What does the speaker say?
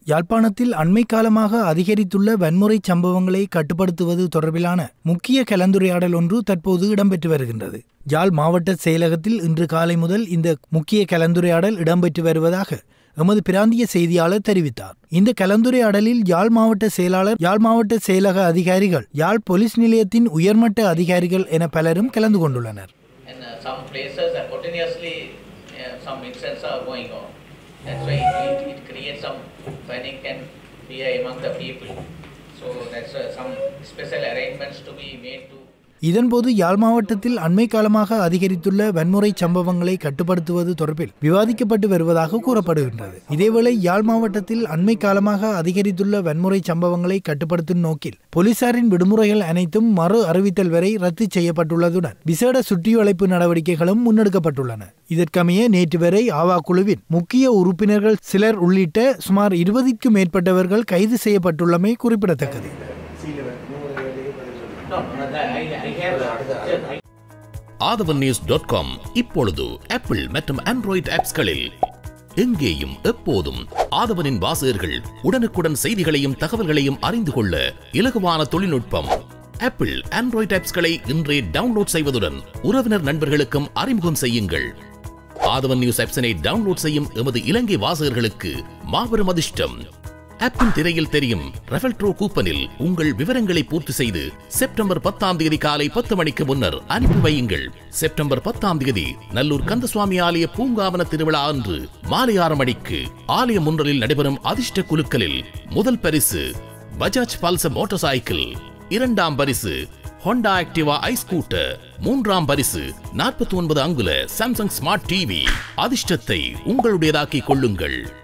யாழ்ப்பாணத்தில் அண்மை காலமாக அதிகரித்துள்ள வன்முறை சம்பவங்களை கட்டுப்படுத்துவது தொடர்பிலான முக்கிய கலந்துரையாடல் ஒன்று தற்போது இடம்பெற்று வருகின்றது யாழ் மாவட்ட செயலகத்தில் இன்று காலை முதல் இந்த முக்கிய கலந்துரையாடல் இடம்பெற்று வருவதாக எமது பிராந்திய செய்தியாளர் தெரிவித்தார் இந்த கலந்துரையாடலில் யாழ் மாவட்ட செயலாளர் யாழ் மாவட்ட செயலக அதிகாரிகள் யாழ் போலீஸ் நிலையத்தின் உயர்மட்ட அதிகாரிகள் என பலரும் கலந்து கொண்டுள்ளனர் and uh, some places are continuously uh, some incidents are going on. That's why it, it creates some panic and fear among the people. So that's uh, some special arrangements to be made to இதன்போது யாழ் மாவட்டத்தில் அண்மை காலமாக அதிகரித்துள்ள வன்முறை சம்பவங்களை கட்டுப்படுத்துவது தொடர்பில் விவாதிக்கப்பட்டு வருவதாக கூறப்படுகின்றது இதேவேளை யாழ் மாவட்டத்தில் அண்மை காலமாக அதிகரித்துள்ள வன்முறை சம்பவங்களை கட்டுப்படுத்தும் நோக்கில் போலீசாரின் விடுமுறைகள் அனைத்தும் மறு அறிவித்தல் வரை ரத்து செய்யப்பட்டுள்ளதுடன் விசேட சுற்றிவளைப்பு நடவடிக்கைகளும் முன்னெடுக்கப்பட்டுள்ளன இதற்கமைய நேற்று வரை ஆவா குழுவின் முக்கிய உறுப்பினர்கள் சிலர் உள்ளிட்ட சுமார் இருபதுக்கும் மேற்பட்டவர்கள் கைது செய்யப்பட்டுள்ளமை குறிப்பிடத்தக்கது no, no, I, I have I, Aadhavan news dot com இப்பொழுது ஆப்பிள் மற்றும் ஆண்ட்ராய்டு ஆப்ஸ்களில் எங்கேயும் எப்போதும் ஆதவனின் வாசகர்கள் உடனுக்குடன் செய்திகளையும் தகவல்களையும் அறிந்து கொள்ள இலகுவான தொழில்நுட்பம் ஆப்பிள் ஆண்ட்ராய்டு ஆப்ஸ்களை இன்றே டவுன்லோட் செய்வதுடன் உறவினர் நண்பர்களுக்கும் அறிமுகம் செய்யுங்கள் ஆதவன் நியூஸ் ஆப்ஸினை டவுன்லோட் செய்யும் எமது இலங்கை வாசகர்களுக்கு மாபெரும் அதிர்ஷ்டம் ஆப்பின் திரையில் தெரியும் ரெஃபல்ட்ரோ கூப்பனில் உங்கள் விவரங்களை பூர்த்தி செய்து செப்டம்பர் பத்தாம் தேதி காலை பத்து மணிக்கு முன்னர் அனுப்பி வையுங்கள் செப்டம்பர் பத்தாம் தேதி நல்லூர் கந்தசுவாமி ஆலய பூங்காவன திருவிழா அன்று மாலை ஆறு மணிக்கு ஆலயம் ஒன்றலில் நடைபெறும் அதிர்ஷ்ட குலுக்கலில் முதல் பரிசு பஜாஜ் பல்சர் மோட்டார் சைக்கிள் இரண்டாம் பரிசு ஹோண்டா ஆக்டிவா ஐ ஸ்கூட்டர் மூன்றாம் பரிசு நாற்பத்தி ஒன்பது அங்குல சாம்சங் ஸ்மார்ட் டிவி அதிர்ஷ்டத்தை உங்களுடையதாக்கிக் கொள்ளுங்கள்